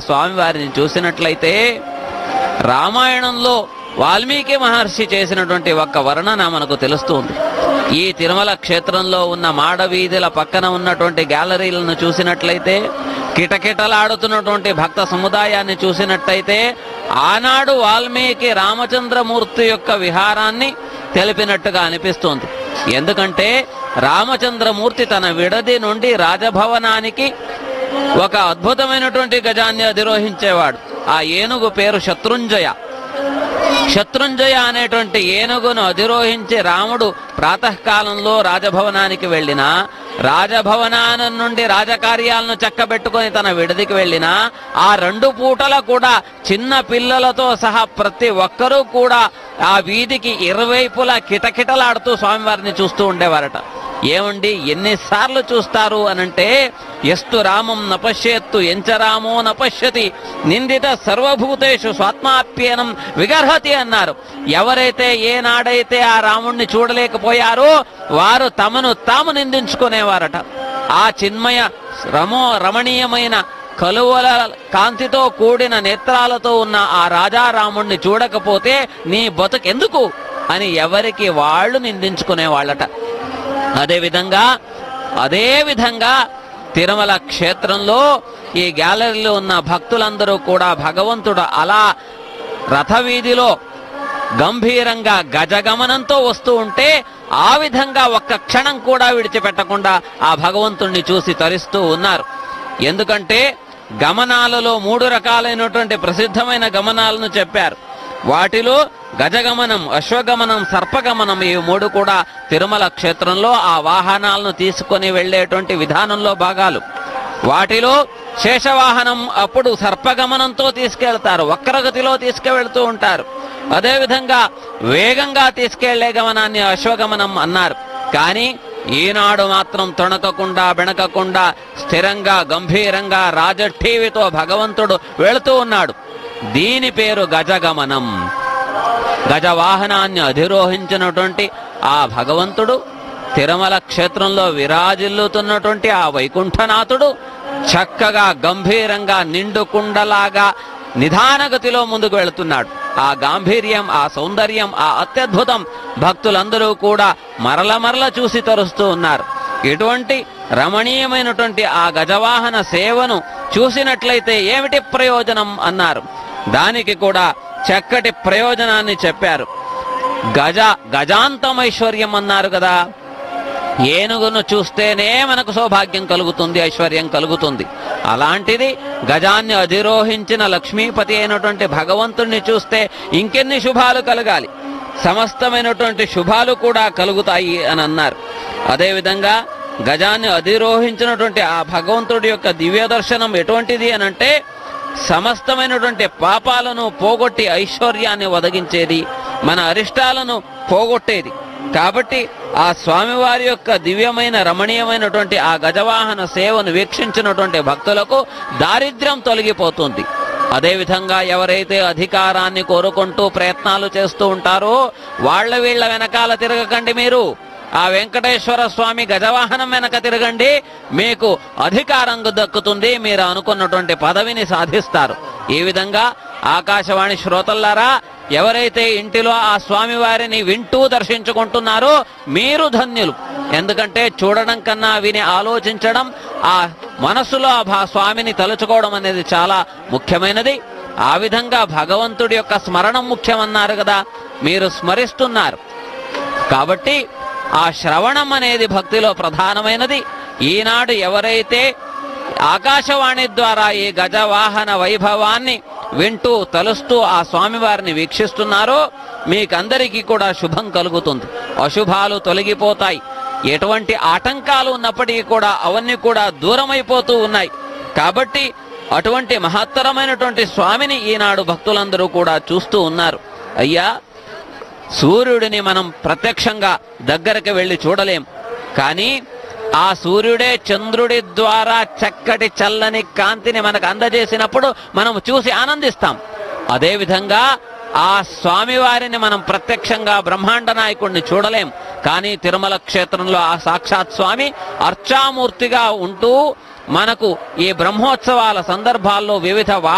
స్వామివారిని చూసినట్లయితే రామాయణంలో వాల్మీకి మహర్షి చేసినటువంటి ఒక్క వర్ణన మనకు తెలుస్తుంది ఈ తిరుమల క్షేత్రంలో ఉన్న మాడవీధుల పక్కన ఉన్నటువంటి గ్యాలరీలను చూసినట్లయితే కిటకిటలాడుతున్నటువంటి భక్త సముదాయాన్ని చూసినట్టయితే ఆనాడు వాల్మీకి రామచంద్రమూర్తి యొక్క విహారాన్ని తెలిపినట్టుగా అనిపిస్తోంది ఎందుకంటే రామచంద్రమూర్తి తన విడది నుండి రాజభవనానికి ఒక అద్భుతమైనటువంటి గజాన్ని అధిరోహించేవాడు ఆ ఏనుగు పేరు శత్రుంజయ శత్రుంజయ అనేటువంటి ఏనుగును అధిరోహించి రాముడు ప్రాతకాలంలో రాజభవనానికి వెళ్ళినా రాజభవనానం నుండి రాజకార్యాలను చక్కబెట్టుకొని తన విడిదికి వెళ్ళినా ఆ రెండు పూటల కూడా చిన్న పిల్లలతో సహా ప్రతి ఒక్కరూ కూడా ఆ వీధికి ఇరువైపులా కిటకిటలాడుతూ స్వామివారిని చూస్తూ ఉండేవారట ఏమండి ఎన్నిసార్లు చూస్తారు అనంటే ఎస్తు రామం నపశ్యత్తు ఎంచరామో నపశ్యతి నిందిత సర్వభూతేషు స్వాత్మాప్యనం విగర్హతి అన్నారు ఎవరైతే ఏనాడైతే ఆ రాముణ్ణి చూడలేకపోయారో వారు తమను తాము నిందించుకునేవారట ఆ చిన్మయ రమో రమణీయమైన కలువల కాంతితో కూడిన నేత్రాలతో ఉన్న ఆ రాజారాముణ్ణి చూడకపోతే నీ బతుకెందుకు అని ఎవరికి వాళ్ళు నిందించుకునేవాళ్ళట అదేవిధంగా అదే విధంగా తిరుమల క్షేత్రంలో ఈ గ్యాలరీలో ఉన్న భక్తులందరూ కూడా భగవంతుడు అలా రథవీధిలో గంభీరంగా గజగమనంతో వస్తూ ఉంటే ఆ విధంగా ఒక్క క్షణం కూడా విడిచిపెట్టకుండా ఆ భగవంతుణ్ణి చూసి తరిస్తూ ఉన్నారు ఎందుకంటే గమనాలలో మూడు రకాలైనటువంటి ప్రసిద్ధమైన గమనాలను చెప్పారు వాటిలో గజగమనం అశ్వగమనం సర్పగమనం ఈ మూడు కూడా తిరుమల క్షేత్రంలో ఆ వాహనాలను తీసుకొని వెళ్ళేటువంటి విధానంలో భాగాలు వాటిలో శేషవాహనం అప్పుడు సర్పగమనంతో తీసుకెళ్తారు వక్రగతిలో తీసుకువెళ్తూ ఉంటారు అదేవిధంగా వేగంగా తీసుకెళ్లే గమనాన్ని అశ్వగమనం అన్నారు కానీ ఈనాడు మాత్రం తొణకకుండా బెణకకుండా స్థిరంగా గంభీరంగా రాజఠీవితో భగవంతుడు వెళుతూ ఉన్నాడు దీని పేరు గజగమనం గజవాహనాన్ని అధిరోహించినటువంటి ఆ భగవంతుడు తిరుమల క్షేత్రంలో విరాజిల్లుతున్నటువంటి ఆ వైకుంఠనాథుడు చక్కగా గంభీరంగా నిండుకుండలాగా నిదానగతిలో ముందుకు వెళుతున్నాడు ఆ గాంభీర్యం ఆ సౌందర్యం ఆ అత్యద్భుతం భక్తులందరూ కూడా మరల మరల చూసి తరుస్తూ ఉన్నారు ఇటువంటి రమణీయమైనటువంటి ఆ గజవాహన సేవను చూసినట్లయితే ఏమిటి ప్రయోజనం అన్నారు దానికి కూడా చక్కటి ప్రయోజనాన్ని చెప్పారు గజ గజాంతమైశ్వర్యం అన్నారు కదా ఏనుగును చూస్తేనే మనకు సౌభాగ్యం కలుగుతుంది ఐశ్వర్యం కలుగుతుంది అలాంటిది గజాన్ని అధిరోహించిన లక్ష్మీపతి అయినటువంటి భగవంతుణ్ణి చూస్తే ఇంకెన్ని శుభాలు కలగాలి సమస్తమైనటువంటి శుభాలు కూడా కలుగుతాయి అని అన్నారు అదేవిధంగా గజాన్ని అధిరోహించినటువంటి ఆ భగవంతుడి యొక్క దివ్య దర్శనం ఎటువంటిది అని అంటే సమస్తమైనటువంటి పాపాలను పోగొట్టి ఐశ్వర్యాన్ని ఒదగించేది మన అరిష్టాలను పోగొట్టేది కాబట్టి ఆ స్వామివారి యొక్క దివ్యమైన రమణీయమైనటువంటి ఆ గజవాహన సేవను వీక్షించినటువంటి భక్తులకు దారిద్ర్యం తొలగిపోతుంది అదేవిధంగా ఎవరైతే అధికారాన్ని కోరుకుంటూ ప్రయత్నాలు చేస్తూ ఉంటారో వాళ్ళ వీళ్ళ వెనకాల తిరగకండి మీరు ఆ వెంకటేశ్వర స్వామి గజవాహనం వెనక తిరగండి మీకు అధికారం దక్కుతుంది మీరు అనుకున్నటువంటి పదవిని సాధిస్తారు ఈ విధంగా ఆకాశవాణి శ్రోతల్లారా ఎవరైతే ఇంటిలో ఆ స్వామి వారిని వింటూ దర్శించుకుంటున్నారో మీరు ధన్యులు ఎందుకంటే చూడడం కన్నా విని ఆలోచించడం ఆ మనస్సులో ఆ భా- స్వామిని తలుచుకోవడం అనేది చాలా ముఖ్యమైనది ఆ విధంగా భగవంతుడి యొక్క స్మరణం ముఖ్యమన్నారు కదా మీరు స్మరిస్తున్నారు కాబట్టి ఆ శ్రవణం అనేది భక్తిలో ప్రధానమైనది ఈనాడు ఎవరైతే ఆకాశవాణి ద్వారా ఈ గజవాహన వైభవాన్ని వింటూ తలుస్తూ ఆ స్వామివారిని వీక్షిస్తున్నారో మీకందరికీ కూడా శుభం కలుగుతుంది అశుభాలు తొలగిపోతాయి ఎటువంటి ఆటంకాలు ఉన్నప్పటికీ కూడా అవన్నీ కూడా దూరమైపోతూ ఉన్నాయి కాబట్టి అటువంటి మహత్తరమైనటువంటి స్వామిని ఈనాడు భక్తులందరూ కూడా చూస్తూ ఉన్నారు అయ్యా సూర్యుడిని మనం ప్రత్యక్షంగా దగ్గరకు వెళ్ళి చూడలేం కానీ ఆ సూర్యుడే చంద్రుడి ద్వారా చక్కటి చల్లని కాంతిని మనకు అందజేసినప్పుడు మనం చూసి ఆనందిస్తాం అదేవిధంగా ఆ స్వామివారిని మనం ప్రత్యక్షంగా బ్రహ్మాండ నాయకుడిని చూడలేం కానీ తిరుమల క్షేత్రంలో ఆ సాక్షాత్ స్వామి అర్చామూర్తిగా ఉంటూ మనకు ఈ బ్రహ్మోత్సవాల సందర్భాల్లో వివిధ